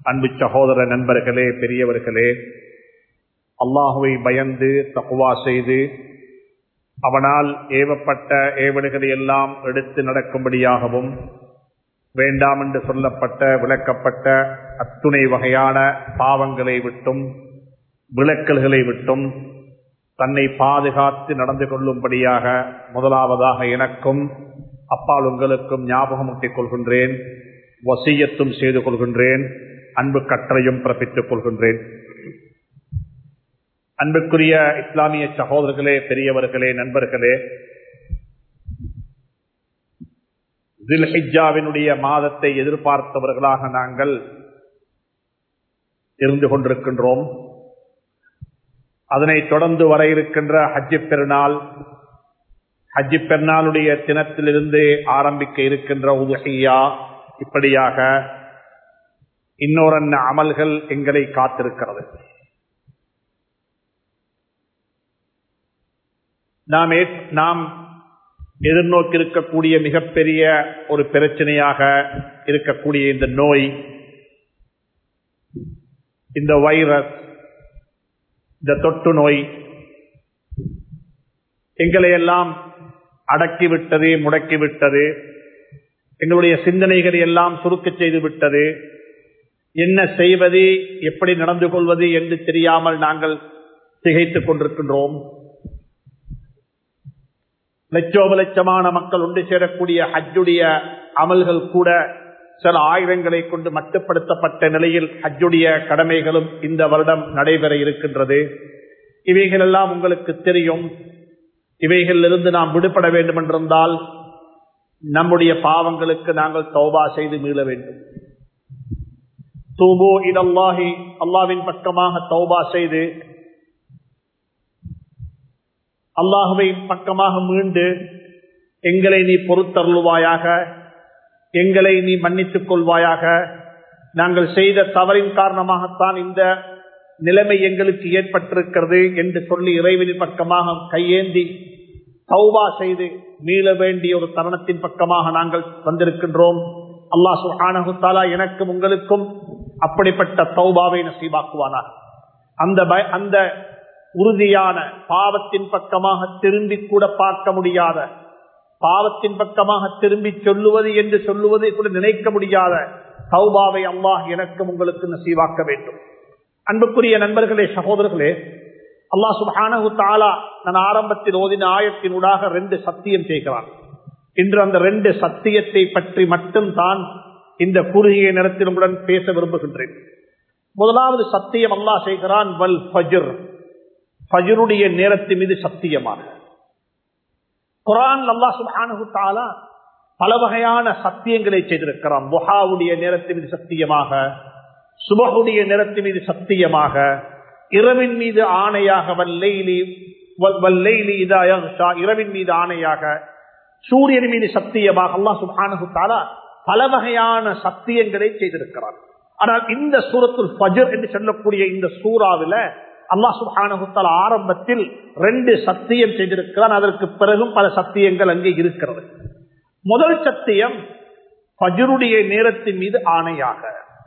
அன்பு சகோதர நண்பர்களே பெரியவர்களே அல்லாஹுவை பயந்து தக்குவா செய்து அவனால் ஏவப்பட்ட ஏவல்களை எல்லாம் எடுத்து நடக்கும்படியாகவும் வேண்டாம் என்று சொல்லப்பட்ட விளக்கப்பட்ட அத்துணை வகையான பாவங்களை விட்டும் விளக்கல்களை விட்டும் தன்னை பாதுகாத்து நடந்து கொள்ளும்படியாக முதலாவதாக எனக்கும் அப்பால் உங்களுக்கும் ஞாபகமூட்டிக் கொள்கின்றேன் வசியத்தும் செய்து கொள்கின்றேன் அன்பு கற்றையும் பிறப்பித்துக் கொள்கின்றேன் அன்புக்குரிய இஸ்லாமிய சகோதரர்களே பெரியவர்களே நண்பர்களே தில்ஹிஜாவினுடைய மாதத்தை எதிர்பார்த்தவர்களாக நாங்கள் இருந்து கொண்டிருக்கின்றோம் அதனை தொடர்ந்து வர இருக்கின்ற ஹஜ்ஜி பெருநாள் ஹஜ்ஜி பெருநாளுடைய தினத்திலிருந்து ஆரம்பிக்க இருக்கின்ற உதகையா இப்படியாக இன்னொரு அமல்கள் எங்களை காத்திருக்கிறது நாம் நாம் எதிர்நோக்கி இருக்கக்கூடிய மிகப்பெரிய ஒரு பிரச்சனையாக இருக்கக்கூடிய இந்த நோய் இந்த வைரஸ் இந்த தொற்று நோய் எங்களை எல்லாம் அடக்கிவிட்டது முடக்கிவிட்டது எங்களுடைய சிந்தனைகளை எல்லாம் சுருக்க செய்து விட்டது என்ன செய்வது எப்படி நடந்து கொள்வது என்று தெரியாமல் நாங்கள் திகைத்துக் கொண்டிருக்கின்றோம் லட்சோப லட்சமான மக்கள் ஒன்று சேரக்கூடிய ஹஜ்ஜுடைய அமல்கள் கூட சில ஆயிரங்களை கொண்டு மட்டுப்படுத்தப்பட்ட நிலையில் ஹஜ்ஜுடைய கடமைகளும் இந்த வருடம் நடைபெற இருக்கின்றது இவைகள் எல்லாம் உங்களுக்கு தெரியும் இவைகளிலிருந்து நாம் விடுபட வேண்டும் என்றிருந்தால் நம்முடைய பாவங்களுக்கு நாங்கள் தௌபா செய்து மீள வேண்டும் தூபோ இதல்லாஹி அல்லாவின் பக்கமாக தௌபா செய்து அல்லாஹுவை பக்கமாக மீண்டு எங்களை நீ பொறுத்தருள்வாயாக எங்களை நீ மன்னித்துக் கொள்வாயாக நாங்கள் செய்த தவறின் காரணமாகத்தான் இந்த நிலைமை எங்களுக்கு ஏற்பட்டிருக்கிறது என்று சொல்லி இறைவனின் பக்கமாக கையேந்தி தௌபா செய்து மீள வேண்டிய ஒரு தருணத்தின் பக்கமாக நாங்கள் வந்திருக்கின்றோம் அல்லா சுஹானகுத்தாலா எனக்கும் உங்களுக்கும் அப்படிப்பட்ட தௌபாவை நசீபாக்குவானார் அந்த அந்த உறுதியான பாவத்தின் பக்கமாக திரும்பி கூட பார்க்க முடியாத பாவத்தின் பக்கமாக திரும்பி சொல்லுவது என்று சொல்லுவதை கூட நினைக்க முடியாத சௌபாவை அல்லாஹ் எனக்கும் உங்களுக்கு நசீவாக்க வேண்டும் அன்புக்குரிய நண்பர்களே சகோதரர்களே அல்லாஹ் சுபானு தாலா நான் ஆரம்பத்தில் ஓதின ஆயத்தினூடாக ரெண்டு சத்தியம் செய்கிறான் இன்று அந்த ரெண்டு சத்தியத்தை பற்றி மட்டும் தான் இந்த குறுகிய நேரத்தில் உங்களுடன் பேச விரும்புகின்றேன் முதலாவது சத்தியம் அல்லாஹ் செய்கிறான் வல் ஃபஜர் ஃபஜருடைய நேரத்தின் மீது சத்தியமாக குரான் அல்லா சுபானு தாலா பல வகையான சத்தியங்களை செய்திருக்கிறான் புகாவுடைய நேரத்தின் மீது சத்தியமாக சுபகுடைய நேரத்தின் மீது சத்தியமாக இரவின் மீது ஆணையாக வல்லைலி வல்லைலி இதாயா இரவின் மீது ஆணையாக சூரியன் மீது சத்தியமாக அல்லா சுபானு தாலா பல வகையான சத்தியங்களை செய்திருக்கிறார் ஆனால் இந்த சூரத்துல் ஃபஜர் என்று சொல்லக்கூடிய இந்த சூறாவில அல்லா சுபானகுத்தால் ஆரம்பத்தில் ரெண்டு சத்தியம் செய்திருக்கிறான் அதற்கு பிறகும் பல சத்தியங்கள் அங்கே இருக்கிறது முதல் சத்தியம் பஜருடைய நேரத்தின் மீது ஆணையாக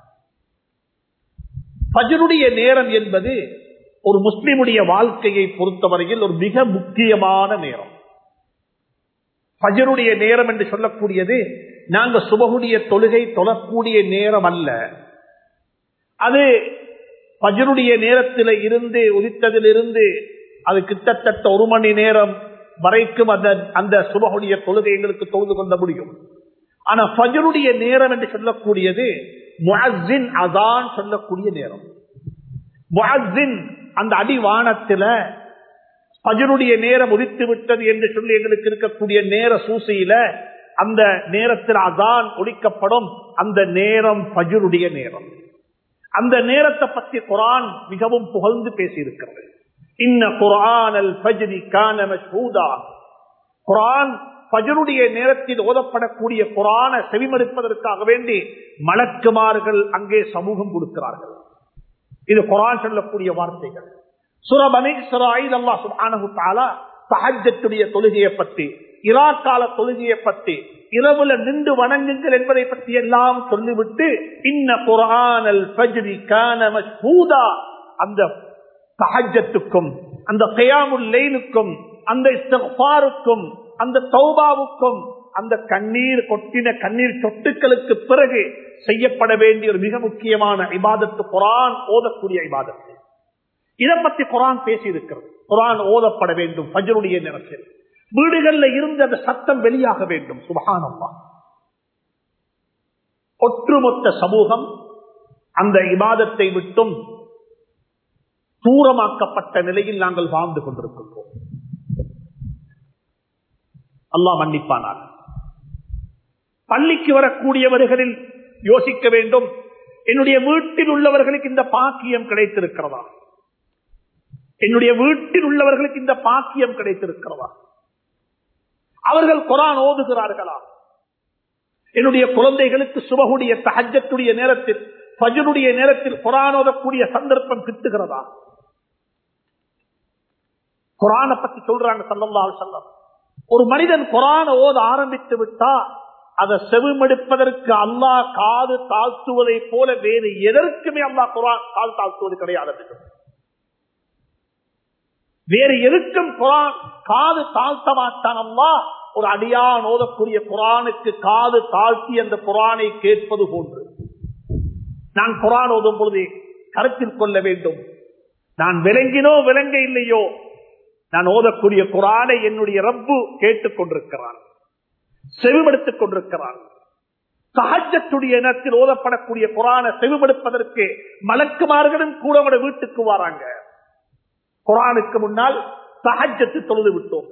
பஜருடைய நேரம் என்பது ஒரு முஸ்லிமுடைய வாழ்க்கையை பொறுத்தவரையில் ஒரு மிக முக்கியமான நேரம் பஜருடைய நேரம் என்று சொல்லக்கூடியது நாங்க சுபகுடைய தொழுகை தொழக்கூடிய நேரம் அல்ல அது பஜருடைய நேரத்தில் இருந்து உதித்ததிலிருந்து அது கிட்டத்தட்ட ஒரு மணி நேரம் வரைக்கும் அந்த அந்த சுபகுடைய தொழுகை எங்களுக்கு தொழுது கொள்ள முடியும் ஆனா ஃபஜருடைய நேரம் என்று சொல்லக்கூடியது முஅஸ்ஸின் அதான் சொல்லக்கூடிய நேரம் முஅஸ்ஸின் அந்த அடிவானத்துல ஃபஜருடைய நேரம் உதித்து விட்டது என்று சொல்லி எங்களுக்கு இருக்கக்கூடிய நேர சூசியில அந்த நேரத்தில் அதான் ஒழிக்கப்படும் அந்த நேரம் ஃபஜருடைய நேரம் அந்த நேரத்தை பற்றி குரான் மிகவும் புகழ்ந்து பேசியிருக்கிறது இன்ன குரான் அல் ஃபஜ்ரி கான மஷ்ஹூதா குரான் ஃபஜருடைய நேரத்தில் ஓதப்படக்கூடிய குரான செவிமறுப்பதற்காக வேண்டி மலக்குமார்கள் அங்கே சமூகம் கொடுக்கிறார்கள் இது குரான் சொல்லக்கூடிய வார்த்தைகள் சுரபனி சுராயில் அல்லா சுபானு தாலா சஹஜத்துடைய தொழுகையை பற்றி இராக்கால தொழுகையை பற்றி இரவுல நின்று வணங்குங்கள் என்பதை பற்றி எல்லாம் சொல்லிவிட்டு இன்ன குரானல் பஜ்ரி கான மஷ்ஹூதா அந்த தஹஜத்துக்கும் அந்த கயாமுல் லைலுக்கும் அந்த இஸ்திக்ஃபாருக்கும் அந்த தௌபாவுக்கும் அந்த கண்ணீர் கொட்டின கண்ணீர் சொட்டுக்களுக்கு பிறகு செய்யப்பட வேண்டிய ஒரு மிக முக்கியமான இபாதத்து குரான் ஓதக்கூடிய இபாதத்து இதை பத்தி குரான் பேசி இருக்கிறது குரான் ஓதப்பட வேண்டும் பஜருடைய நேரத்தில் வீடுகள்ல இருந்து அந்த சத்தம் வெளியாக வேண்டும் சுபகானம்மா ஒட்டுமொத்த சமூகம் அந்த இபாதத்தை விட்டும் தூரமாக்கப்பட்ட நிலையில் நாங்கள் வாழ்ந்து கொண்டிருக்கின்றோம் அல்லாஹ் மன்னிப்பானார் பள்ளிக்கு வரக்கூடியவர்களில் யோசிக்க வேண்டும் என்னுடைய வீட்டில் உள்ளவர்களுக்கு இந்த பாக்கியம் கிடைத்திருக்கிறதா என்னுடைய வீட்டில் உள்ளவர்களுக்கு இந்த பாக்கியம் கிடைத்திருக்கிறதா அவர்கள் குரான் ஓதுகிறார்களா என்னுடைய குழந்தைகளுக்கு சுபகுடைய தஹஜத்துடைய நேரத்தில் பஜனுடைய நேரத்தில் குரான் ஓதக்கூடிய சந்தர்ப்பம் கிட்டுகிறதா குரானை பத்தி சொல்றாங்க சல்லல்லாஹு சொல்லம் ஒரு மனிதன் குரான ஓத ஆரம்பித்து விட்டா அதை செவிமடுப்பதற்கு அல்லாஹ் காது தாழ்த்துவதை போல வேறு எதற்குமே அல்லாஹ் குரான் கால் தாழ்த்துவது கிடையாது வேறு எதுக்கும் குரான் காது தாழ்த்த மாட்டான் அல்லா ஒரு அடியான் ஓதக்கூடிய குரானுக்கு காது தாழ்த்தி அந்த குரானை கேட்பது போன்று நான் குரான் ஓதும் பொழுது கருத்தில் கொள்ள வேண்டும் நான் விளங்கினோ விளங்க இல்லையோ நான் ஓதக்கூடிய குரானை என்னுடைய ரப்பு கேட்டுக் கொண்டிருக்கிறான் செவிமடுத்துக் கொண்டிருக்கிறான் சகஜத்துடைய இனத்தில் ஓதப்படக்கூடிய குரானை செவிமடுப்பதற்கு மலக்குமார்களும் கூட அவட வீட்டுக்கு வராங்க குரானுக்கு முன்னால் சஹஜத்து தொழுது விட்டோம்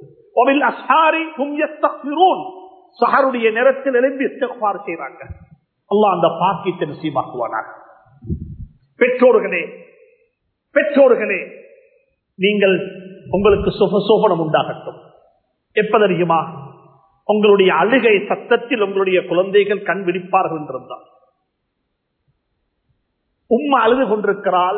சஹருடைய நேரத்தில் எழும்பி இஸ்திக்பார் செய்றாங்க அல்லாஹ் அந்த பாக்கியத்தை நசீபாக்குவானாக பெற்றோர்களே பெற்றோர்களே நீங்கள் உங்களுக்கு சுப சோபனம் உண்டாகட்டும் எப்ப தெரியுமா உங்களுடைய அழுகை சத்தத்தில் உங்களுடைய குழந்தைகள் கண் விழிப்பார்கள் என்றிருந்தார் உம்மா அழுது கொண்டிருக்கிறாள்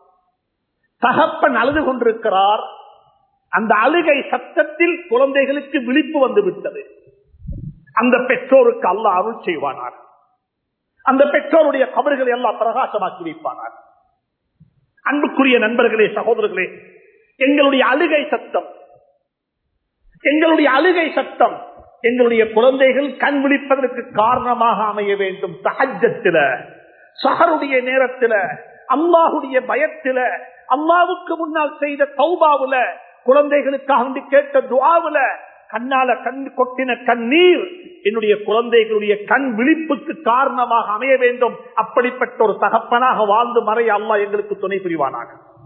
தகப்பன் அழுது கொண்டிருக்கிறார் அந்த அழுகை சத்தத்தில் குழந்தைகளுக்கு விழிப்பு வந்து விட்டது அந்த பெற்றோருக்கு அல்ல அருள் செய்வானார் அந்த பெற்றோருடைய கபர்களை எல்லாம் பிரகாசமாக்கி வைப்பானார் அன்புக்குரிய நண்பர்களே சகோதரர்களே எங்களுடைய அழுகை சத்தம் எங்களுடைய அழுகை சத்தம் எங்களுடைய குழந்தைகள் கண் விழிப்பதற்கு காரணமாக அமைய வேண்டும் சகஜத்தில சகருடைய நேரத்தில அல்லாஹுடைய பயத்தில அல்லாவுக்கு முன்னால் செய்த தௌபாவுல குழந்தைகளுக்காக கேட்ட துவாவுல கண்ணால கண் கொட்டின கண்ணீர் என்னுடைய குழந்தைகளுடைய கண் விழிப்புக்கு காரணமாக அமைய வேண்டும் அப்படிப்பட்ட ஒரு தகப்பனாக வாழ்ந்து மறைய அல்லா எங்களுக்கு துணை புரிவானாக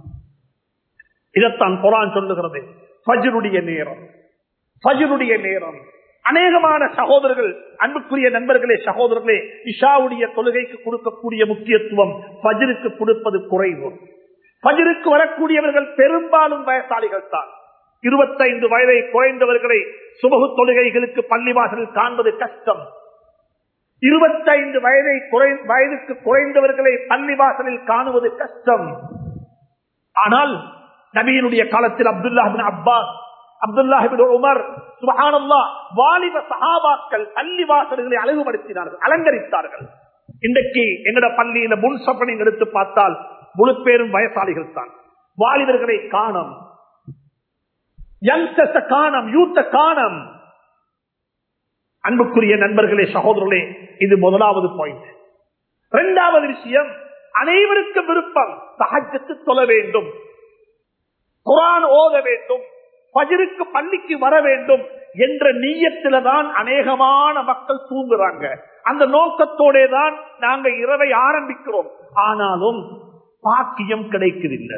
இதைத்தான் குரான் சொல்லுகிறது ஃபஜ்ருடைய நேரம் ஃபஜ்ருடைய நேரம் அநேகமான சகோதரர்கள் அன்புக்குரிய நண்பர்களே சகோதரர்களே இஷாவுடைய தொழுகைக்கு கொடுக்கக்கூடிய முக்கியத்துவம் ஃபஜ்ருக்கு கொடுப்பது குறைவு ஃபஜ்ருக்கு வரக்கூடியவர்கள் பெரும்பாலும் வயசாளிகள் தான் இருபத்தைந்து வயதை குறைந்தவர்களை சுபகு தொழுகைகளுக்கு பள்ளிவாசலில் காண்பது கஷ்டம் இருபத்தைந்து வயதை வயதுக்கு குறைந்தவர்களை பள்ளிவாசலில் காணுவது கஷ்டம் ஆனால் நபியினுடைய காலத்தில் அப்துல்லாஹின் அப்பாஸ் அப்துல்லாஹிபின் உமர் சுபஹானல்லா வாலிப சஹாபாக்கள் பள்ளிவாசல்களை அழகுபடுத்தினார்கள் அலங்கரித்தார்கள் இன்றைக்கு எங்கட பள்ளியில முன் சப்பனிங் எடுத்து பார்த்தால் முழு பேரும் வயசாளிகள் தான் வாலிபர்களை காணும் யங்ஸ்டர்ஸ காணம் யூத்த காணம் அன்புக்குரிய நண்பர்களே சகோதரர்களே இது முதலாவது பாயிண்ட் இரண்டாவது விஷயம் அனைவருக்கும் விருப்பம் சகஜத்து சொல்ல வேண்டும் குரான் ஓத வேண்டும் பஜருக்கு பள்ளிக்கு வர வேண்டும் என்ற நீயத்தில தான் அநேகமான மக்கள் தூங்குறாங்க அந்த நோக்கத்தோட தான் நாங்க இரவை ஆரம்பிக்கிறோம் ஆனாலும் பாக்கியம் கிடைக்குதில்லை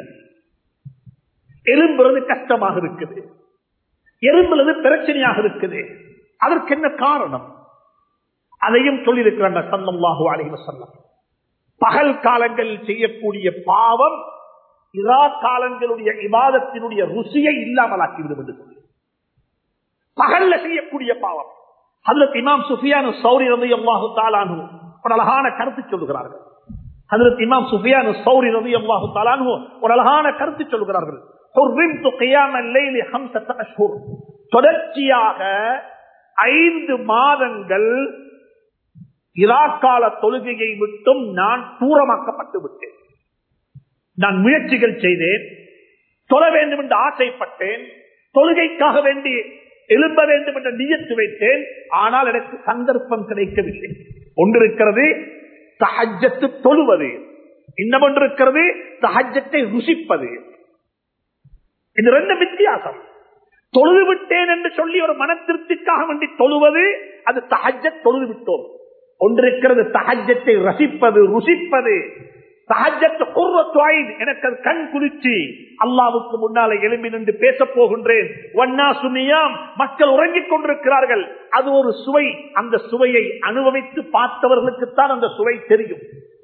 எலும்புறது கஷ்டமாக இருக்குது எலும்புறது பிரச்சனையாக இருக்குது அதற்கு என்ன காரணம் அதையும் சொல்லியிருக்கிறாங்க சல்லல்லாஹு அலைஹி வஸல்லம் பகல் காலங்களில் செய்யக்கூடிய பாவம் இரா காலங்களுடைய இவாதத்தினுடைய ருசியை இல்லாமலாக்கிவிடும் என்று சொல்லி பகல்ல செய்யக்கூடிய பாவம் அதுல இமாம் சுஃபியானு சௌரி ரவி அல்லாஹு தாலானு ஒரு அழகான கருத்து சொல்லுகிறார்கள் அதுல இமாம் சுஃபியானு சௌரி ரவி அல்லாஹு தாலானு ஒரு அழகான கருத்து சொல்லுகிறார்கள் தொடர்ச்சியாக ஐந்து மாதங்கள் இராக்கால தொழுகையை விட்டும் நான் தூரமாக்கப்பட்டு விட்டேன் நான் முயற்சிகள் செய்தேன் தொழ வேண்டும் என்று ஆசைப்பட்டேன் தொழுகைக்காக வேண்டி எழும்ப வேண்டும் என்ற நியத்து வைத்தேன் ஆனால் எனக்கு சந்தர்ப்பம் கிடைக்கவில்லை ஒன்றிருக்கிறது சஹஜத்து தொழுவது இன்னும் ஒன்று இருக்கிறது சஹஜத்தை ருசிப்பது இது ரெண்டு வித்தியாசம் தொழுது விட்டேன் என்று சொல்லி ஒரு மன திருப்திக்காக வேண்டி தொழுவது அது சஹஜ தொழுது விட்டோம் ஒன்றிருக்கிறது சஹஜத்தை ரசிப்பது ருசிப்பது சஹஜத்து குர்ரத்துவாயின் எனக்கு அது கண் குளிர்ச்சி அல்லாவுக்கு முன்னாலே எழும்பி நின்று பேச போகின்றேன் வண்ணா சுனியாம் மக்கள் உறங்கிக் கொண்டிருக்கிறார்கள் அது ஒரு சுவை அந்த சுவையை அனுபவித்து பார்த்தவர்களுக்குத்தான் அந்த சுவை தெரியும்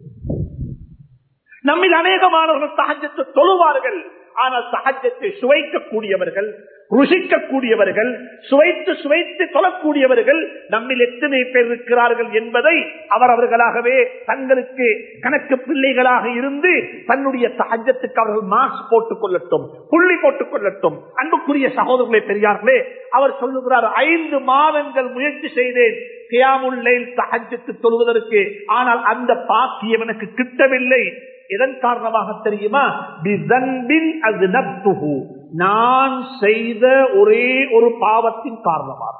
நம்மில் அநேகமானவர்கள் சகஜத்தை தொழுவார்கள் ஆனால் சகஜத்தை சுவைக்கக்கூடியவர்கள் ருசிக்கக்கூடியவர்கள் சுவைத்து சுவைத்து தொழக்கூடியவர்கள் நம்மில் எத்தனை பேர் இருக்கிறார்கள் என்பதை அவரவர்களாகவே தங்களுக்கு கணக்கு பிள்ளைகளாக இருந்து தன்னுடைய சகஜத்துக்கு அவர்கள் மார்க்ஸ் போட்டுக் கொள்ளட்டும் புள்ளி போட்டுக் கொள்ளட்டும் அன்புக்குரிய சகோதரர்களே பெரியார்களே அவர் சொல்லுகிறார் ஐந்து மாதங்கள் முயற்சி செய்தேன் கியாமுல்லைல் சகஜத்து தொழுவதற்கு ஆனால் அந்த பாக்கியம் எனக்கு கிட்டவில்லை இதன் காரணமாக தெரியுமா அது நான் செய்த ஒரே ஒரு பாவத்தின் காரணமாக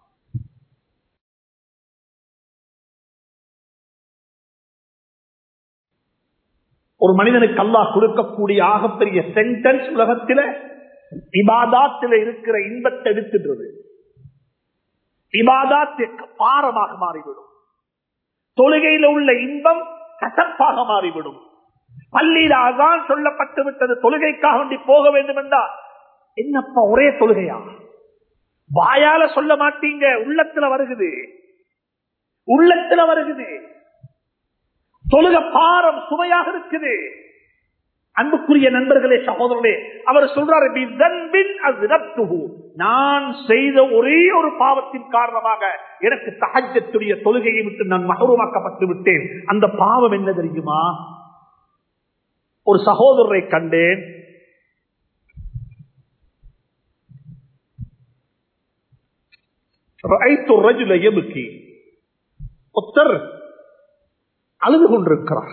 ஒரு மனிதனுக்கு அல்லாஹ் கொடுக்கக்கூடிய ஆகப்பெரிய சென்டென்ஸ் உலகத்தில இபாதாத்தில இருக்கிற இன்பத்தை எடுத்துடுறது இபாதாத்திற்கு பாரமாக மாறிவிடும் தொழுகையில உள்ள இன்பம் கசப்பாக மாறிவிடும் பள்ளியில அதான் சொல்லப்பட்டு விட்டது தொழுகைக்காக வேண்டி போக வேண்டும் என்றா என்னப்பா ஒரே தொழுகையா வாயால சொல்ல மாட்டீங்க உள்ளத்துல வருகுது உள்ளத்துல வருகுது தொழுக பாரம் சுமையாக இருக்குது அன்புக்குரிய நண்பர்களே சகோதரர்களே அவர் சொல்றாரு நான் செய்த ஒரே ஒரு பாவத்தின் காரணமாக எனக்கு தகஜத்துடைய தொழுகையை விட்டு நான் மகரூமாக்கப்பட்டு விட்டேன் அந்த பாவம் என்ன தெரியுமா ஒரு சகோதரரை கண்டேன் ஒத்தர் அழுது கொண்டிருக்கிறார்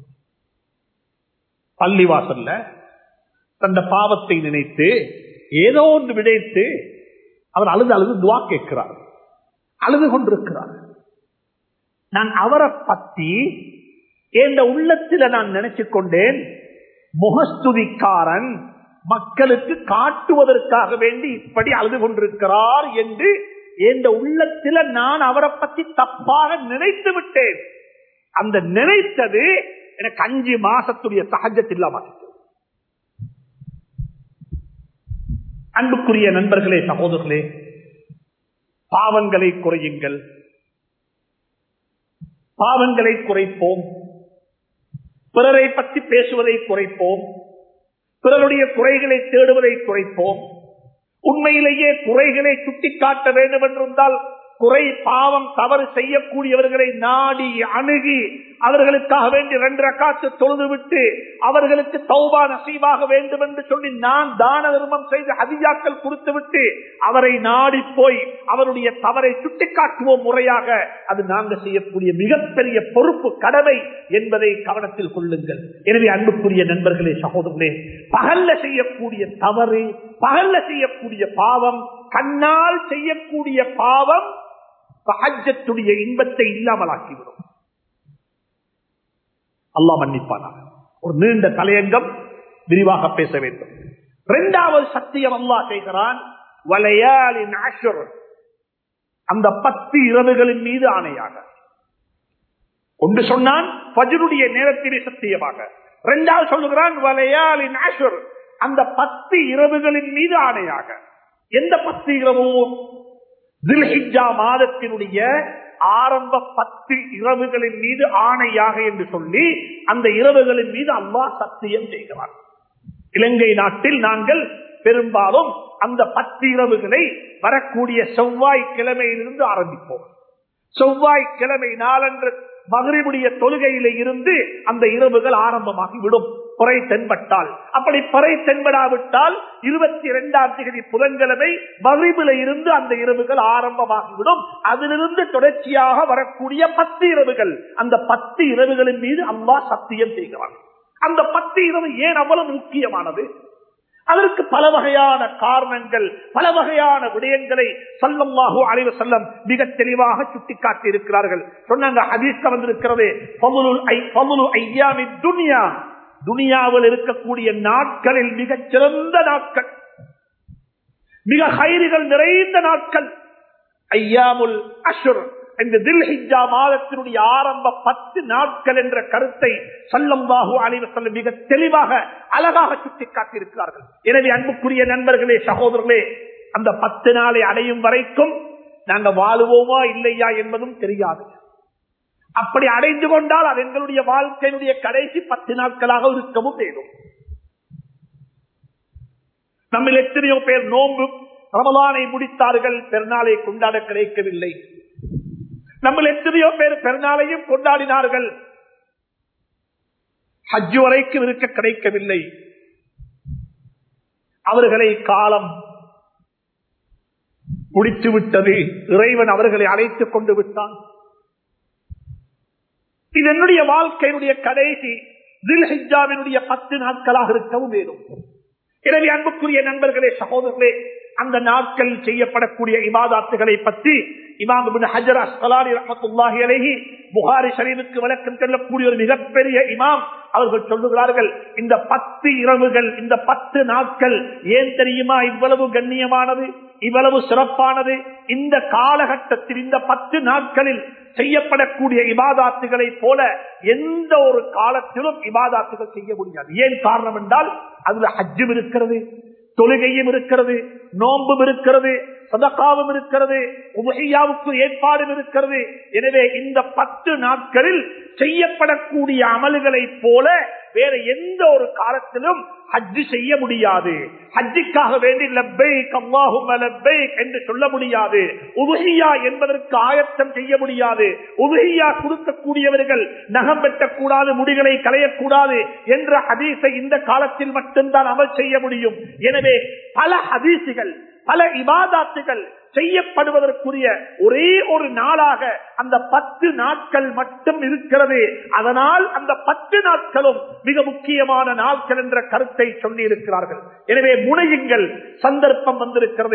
பள்ளிவாசல்ல தந்த பாவத்தை நினைத்து ஏதோ ஒன்று விடைத்து அவர் அழுது அழுது துவா கேட்கிறார் அழுது கொண்டிருக்கிறார் நான் அவரை பத்தி என்ற உள்ளத்துல நான் நினைச்சு கொண்டேன் முகஸ்துதிக்காரன் மக்களுக்கு காட்டுவதற்காக வேண்டி இப்படி அழுது கொண்டிருக்கிறார் என்று என்ற உள்ளத்துல நான் அவரை பத்தி தப்பாக நினைத்து விட்டேன் அந்த நினைத்தது எனக்கு அஞ்சு மாசத்துடைய சகஜத்தில் இல்லாம அன்புக்குரிய நண்பர்களே சகோதரர்களே பாவங்களை குறையுங்கள் பாவங்களை குறைப்போம் பிறரை பற்றி பேசுவதை குறைப்போம் பிறருடைய குறைகளை தேடுவதை குறைப்போம் உண்மையிலேயே குறைகளை சுட்டிக்காட்ட வேண்டும் என்றிருந்தால் குறை பாவம் தவறு செய்யக்கூடியவர்களை நாடி அணுகி அவர்களுக்காக வேண்டி ரெண்டு ரக்காத்து தொழுது விட்டு அவர்களுக்கு தௌபா நசீவாக வேண்டும் என்று சொல்லி நான் தான தர்மம் செய்து ஹதியாக்கள் கொடுத்து விட்டு அவரை நாடி போய் அவருடைய தவறை சுட்டிக்காட்டுவோம் முறையாக அது நாங்கள் செய்யக்கூடிய மிகப்பெரிய பொறுப்பு கடமை என்பதை கவனத்தில் கொள்ளுங்கள் எனவே அன்புக்குரிய நண்பர்களே சகோதரர்களே பகல்ல செய்யக்கூடிய தவறு பகல்ல செய்யக்கூடிய பாவம் கண்ணால் செய்யக்கூடிய பாவம் சஹஜத்துடைய இன்பத்தை இல்லாமலாக்கிவிடும் அல்லா மன்னிப்பானாக ஒரு நீண்ட தலையங்கம் விரிவாக பேச வேண்டும் இரண்டாவது சத்தியம் அல்லா செய்கிறான் வலையாளின் ஆஷர் அந்த பத்து இரவுகளின் மீது ஆணையாக ஒன்று சொன்னான் பஜருடைய நேரத்திலே சத்தியமாக இரண்டாவது சொல்லுகிறான் வலையாளின் ஆஷர் அந்த பத்து இரவுகளின் மீது ஆணையாக எந்த பத்து இரவும் தில்ஹிஜா மாதத்தினுடைய ஆரம்ப பத்து இரவுகளின் மீது ஆணையாக என்று சொல்லி அந்த இரவுகளின் மீது அல்லாஹ் சத்தியம் செய்கிறார் இலங்கை நாட்டில் நாங்கள் பெரும்பாலும் அந்த பத்து இரவுகளை வரக்கூடிய செவ்வாய் கிழமையிலிருந்து ஆரம்பிப்போம் செவ்வாய் கிழமை நாளன்று மகரிபுடைய தொழுகையில இருந்து அந்த இரவுகள் ஆரம்பமாகி விடும் குறை தென்பட்டால் அப்படி குறை தென்படாவிட்டால் இருபத்தி இரண்டாம் தேதி புதன்கிழமை மகிழ்வுல இருந்து அந்த இரவுகள் ஆரம்பமாகிவிடும் அதிலிருந்து தொடர்ச்சியாக வரக்கூடிய பத்து இரவுகள் அந்த பத்து இரவுகளின் மீது அம்மா சத்தியம் செய்கிறான் அந்த பத்து இரவு ஏன் அவ்வளவு முக்கியமானது அதற்கு பல வகையான காரணங்கள் பல வகையான விடயங்களை சல்லல்லாஹு அலைவ செல்லம் மிக தெளிவாக சுட்டிக்காட்டி இருக்கிறார்கள் சொன்னாங்க ஹதீஸ்ல வந்திருக்கிறது துனியா துனியாவில் இருக்கக்கூடிய நாட்களில் மிகச் சிறந்த நாட்கள் மிக ஹைரிகள் நிறைந்த நாட்கள் ஐயாமுல் அஷுர் இந்த தில்ஹிஜா மாதத்தினுடைய ஆரம்ப பத்து நாட்கள் என்ற கருத்தை சல்லம்பாகு அலைவசல்ல மிக தெளிவாக அழகாக சுட்டிக்காட்டியிருக்கிறார்கள் எனவே அன்புக்குரிய நண்பர்களே சகோதரர்களே அந்த பத்து நாளை அடையும் வரைக்கும் நாங்க வாழுவோமா இல்லையா என்பதும் தெரியாது அப்படி அடைந்து கொண்டால் அது எங்களுடைய வாழ்க்கையினுடைய கடைசி பத்து நாட்களாக இருக்கவும் வேணும் நம்ம எத்தனையோ பேர் நோன்பு ரமலானை முடித்தார்கள் பெருநாளை கொண்டாட கிடைக்கவில்லை நம்ம எத்தனையோ பேர் பெருநாளையும் கொண்டாடினார்கள் ஹஜ்ஜு வரைக்கும் இருக்க கிடைக்கவில்லை அவர்களை காலம் முடித்து விட்டது இறைவன் அவர்களை அழைத்துக் கொண்டு விட்டான் இது என்னுடைய வாழ்க்கையினுடைய கடைசி தில்ஹிஜாவினுடைய பத்து நாட்களாக இருக்கவும் வேணும் எனவே அன்புக்குரிய நண்பர்களே சகோதரர்களே அந்த நாட்கள் செய்யப்படக்கூடிய இபாதாத்துகளை பற்றி இமாம் ஹஜர் அஸ்கலானி ரஹமத்துல்லாஹி அலைஹி புகாரி ஷரீஃபுக்கு விளக்கம் சொல்லக்கூடிய ஒரு மிகப்பெரிய இமாம் அவர்கள் சொல்லுகிறார்கள் இந்த பத்து இரவுகள் இந்த பத்து நாட்கள் ஏன் தெரியுமா இவ்வளவு கண்ணியமானது இவ்வளவு சிறப்பானது இந்த காலகட்டத்தில் இந்த பத்து நாட்களில் செய்யப்படக்கூடிய இபாதாத்துகளை போல எந்த ஒரு காலத்திலும் இபாதாத்துகள் செய்ய முடியாது ஏன் காரணம் என்றால் அதுல ஹஜ்ஜும் இருக்கிறது தொழுகையும் இருக்கிறது நோன்பும் இருக்கிறது சதக்காவும் இருக்கிறது உபகையாவுக்கு ஏற்பாடும் இருக்கிறது எனவே இந்த பத்து நாட்களில் செய்யப்படக்கூடிய அமல்களை போல வேற எந்த ஒரு காலத்திலும் ஹஜ்ஜு செய்ய முடியாது ஹஜ்ஜிக்காக வேண்டி லப்பைக் அல்லாஹும் லப்பைக் என்று சொல்ல முடியாது உபஹியா என்பதற்கு ஆயத்தம் செய்ய முடியாது உபஹியா கொடுக்கக்கூடியவர்கள் நகம் வெட்டக்கூடாது முடிகளை களையக்கூடாது என்ற ஹதீஸை இந்த காலத்தில் மட்டும்தான் அமல் செய்ய முடியும் எனவே பல ஹதீசுகள் பல இபாதாத்துகள் செய்யப்படுவதற்குரிய ஒரே ஒரு நாளாக அந்த பத்து நாட்கள் மட்டும் இருக்கிறது அதனால் அந்த பத்து நாட்களும் மிக முக்கியமான நாட்கள் என்ற கருத்தை சொல்லி இருக்கிறார்கள் எனவே முனையுங்கள் சந்தர்ப்பம் வந்திருக்கிறது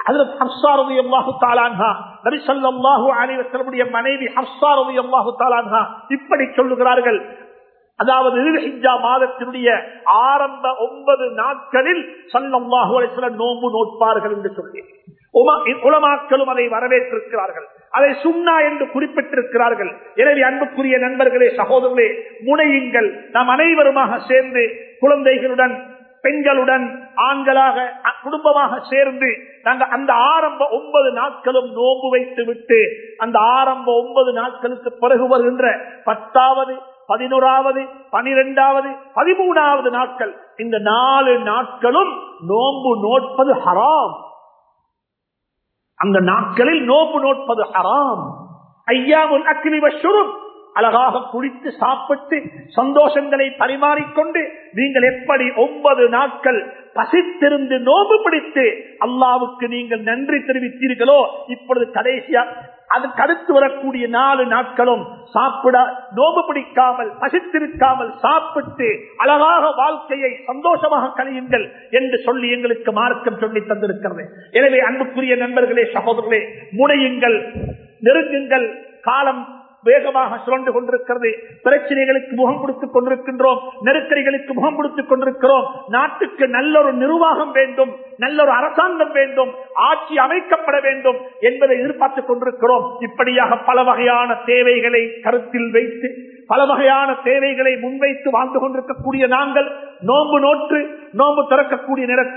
மனைவி இப்படி சொல்லுகிறார்கள் அதாவது மாதத்தினுடைய ஆரம்ப ஒன்பது நாட்களில் சல்லல்லாஹு அலிஸ்வலம் நோன்பு நோட்பார்கள் என்று சொல்லி உலமாக்களும் அதை வரவேற்றிருக்கிறார்கள் அதை சுண்ணா என்று குறிப்பிட்டிருக்கிறார்கள் எனவே அன்புக்குரிய நண்பர்களே சகோதரர்களே முனையுங்கள் நாம் அனைவருமாக சேர்ந்து குழந்தைகளுடன் பெண்களுடன் ஆண்களாக குடும்பமாக சேர்ந்து நாங்கள் அந்த ஆரம்ப ஒன்பது நாட்களும் நோன்பு வைத்து விட்டு அந்த ஆரம்ப ஒன்பது நாட்களுக்கு பிறகு வருகின்ற பத்தாவது பதினோராவது பனிரெண்டாவது பதிமூணாவது நாட்கள் இந்த நாலு நாட்களும் நோன்பு நோட்பது ஹராம் அந்த நாட்களில் நோன்பு நோட்பது ஹராம் ஐயாவுல் அக்னி வஷுரும் அழகாக குடித்து சாப்பிட்டு சந்தோஷங்களை பரிமாறிக்கொண்டு நீங்கள் எப்படி ஒன்பது நாட்கள் பசித்திருந்து நோம்பு பிடித்து அல்லாவுக்கு நீங்கள் நன்றி தெரிவித்தீர்களோ இப்பொழுது கடைசியா அது கருத்து வரக்கூடிய நாலு நாட்களும் சாப்பிட நோம்பு பிடிக்காமல் பசித்திருக்காமல் சாப்பிட்டு அழகாக வாழ்க்கையை சந்தோஷமாக கழியுங்கள் என்று சொல்லி எங்களுக்கு மார்க்கம் சொல்லி தந்திருக்கிறது எனவே அன்புக்குரிய நண்பர்களே சகோதரர்களே முனையுங்கள் நெருங்குங்கள் காலம் வேகமாக சுழண்டு கொண்டிருக்கிறது பிரச்சனைகளுக்கு முகம் கொடுத்துக் கொண்டிருக்கின்றோம் நெருக்கடிகளுக்கு முகம் கொடுத்துக் கொண்டிருக்கிறோம் நாட்டுக்கு நல்ல ஒரு நிர்வாகம் வேண்டும் நல்ல ஒரு அரசாங்கம் வேண்டும் ஆட்சி அமைக்கப்பட வேண்டும் என்பதை எதிர்பார்த்துக் கொண்டிருக்கிறோம் இப்படியாக பல வகையான தேவைகளை கருத்தில் வைத்து பல வகையான தேவைகளை முன்வைத்து வாழ்ந்து கொண்டிருக்கக்கூடிய நாங்கள் நோன்பு நோற்று நோன்பு திறக்கக்கூடிய நேரத்திலும்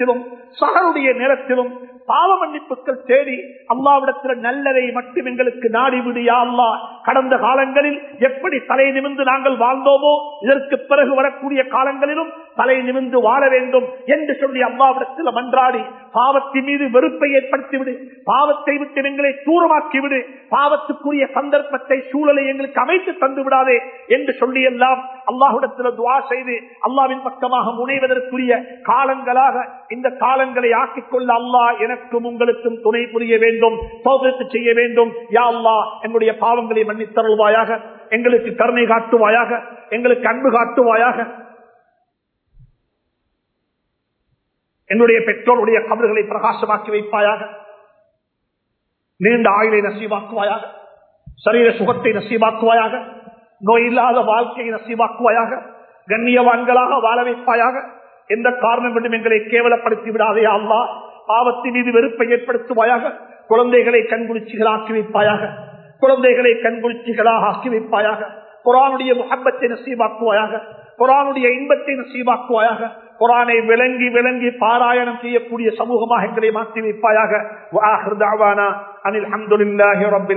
சகருடைய நேரத்திலும் பாவ மன்னிப்புகள் தேடி அல்லாவிடத்தில் நல்லதை மட்டும் எங்களுக்கு நாடி விடியா அல்லா கடந்த காலங்களில் எப்படி தலை நிமிந்து நாங்கள் வாழ்ந்தோமோ இதற்கு பிறகு வரக்கூடிய காலங்களிலும் தலை நிமிந்து வாழ வேண்டும் என்று சொல்லி அல்லாவிடத்தில் மன்றாடி பாவத்தின் மீது வெறுப்பை ஏற்படுத்திவிடு பாவத்தை விட்டு எங்களை தூரமாக்கி விடு பாவத்துக்குரிய சந்தர்ப்பத்தை சூழலை எங்களுக்கு அமைத்து தந்து விடாதே என்று சொல்லி எல்லாம் அல்லாஹுடத்தில் துவா செய்து அல்லாவின் பக்கமாக முனைவதற்குரிய காலங்களாக இந்த காலங்களை ஆக்கிக் கொள்ள அல்லாஹ் எனக்கும் உங்களுக்கும் துணை புரிய வேண்டும் சோதனை செய்ய வேண்டும் யா அல்லா என்னுடைய பாவங்களை மன்னித்தருள்வாயாக எங்களுக்கு கருணை காட்டுவாயாக எங்களுக்கு அன்பு காட்டுவாயாக என்னுடைய பெற்றோருடைய கபல்களை பிரகாசமாக்கி வைப்பாயாக நீண்ட ஆயுளை நசீவாக்குவாயாக சரீர சுகத்தை நசீவாக்குவாயாக நோய் இல்லாத வாழ்க்கையை நசீவாக்குவாயாக கண்ணியவான்களாக வாழ வைப்பாயாக எந்த காரணம் கொண்டும் எங்களை கேவலப்படுத்தி விடாதே அல்லா பாவத்தின் மீது வெறுப்பை ஏற்படுத்துவாயாக குழந்தைகளை கண்குளிச்சிகளாக்கி வைப்பாயாக குழந்தைகளை கண்குளிச்சிகளாக ஆக்கி வைப்பாயாக குரானுடைய முகப்பத்தை நசீவாக்குவாயாக குரானுடைய இன்பத்தை நசீவாக்குவாயாக குரானை விளங்கி விளங்கி பாராயணம் செய்யக்கூடிய சமூகமாக எங்களை மாற்றி வைப்பாயாக அனில் அஹமதுல்லாஹி ரபில்